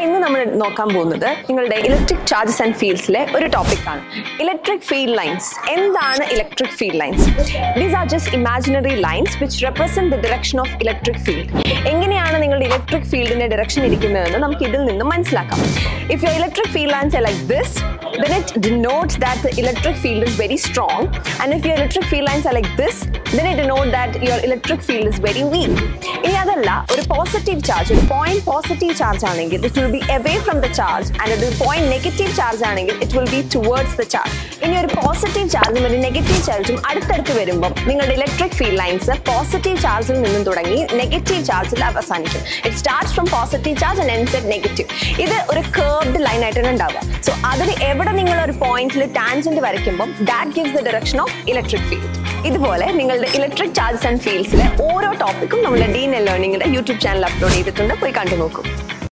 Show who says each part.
Speaker 1: ഇന്ന് നമ്മൾ നോക്കാൻ പോകുന്നത് നിങ്ങളുടെ ഇലക്ട്രിക് ചാർജസ് ആൻഡ് ഫീൽഡ്സിലെ ഒരു ടോപ്പിക്കാണ് ഇലക്ട്രിക് ഫീൽഡ് ലൈൻസ് എന്താണ് electric field lines these are just imaginary lines which represent the direction of electric field എങ്ങനെയാണ് നിങ്ങളുടെ ഇലക്ട്രിക് ഫീൽഡിന്റെ ഡിറക്ഷൻ ഇരിക്കുന്നതെന്ന് നമുക്ക് ഇതിൽ നിന്ന് മനസ്സിലാക്കാം if you electric field lines like this then it denotes that the electric field is very strong and if your electric field lines are like this then it denotes that your electric field is very weak ഇനി അതല്ല ഒരു positive charge ഒരു point positive charge ആണെങ്കിൽ it will be away from the charge and ഒരു point negative charge ആണെങ്കിൽ it will be towards the charge ഇനി ഒരു positive ചാർജും ഒരു നെഗറ്റീവ് ചാർജും അടുത്തടുത്ത് വരുമ്പോൾ നിങ്ങളുടെ ഇലക്ട്രിക് ഫീൽഡ് ലൈൻസ് പോസിറ്റീവ് ചാർജിൽ നിന്നും തുടങ്ങി നെഗറ്റീവ് ചാർജിൽ അവസാനിക്കും it starts from positive charge and ends at negative ഇത് ഒരു കേർബ്ഡ് ലൈൻ ആയിട്ടാണ് ഉണ്ടാവുക സോ അതിന് എവിടെ നിങ്ങൾ ഒരു പോയിന്റിൽ ടാൻജന്റ് വരയ്ക്കുമ്പോൾ that gives the direction of electric field ഇതുപോലെ നിങ്ങളുടെ ഇലക്ട്രിക് ചാർജസ് ആൻഡ് ഫീൽഡ്സിലെ ഓരോ ടോപ്പിക്കും നമ്മുടെ ഡീൻ ലേണിംഗിന്റെ യൂട്യൂബ് ചാനൽ അപ്ലോഡ് ചെയ്തിട്ടുണ്ട് പോയി കണ്ടു നോക്കും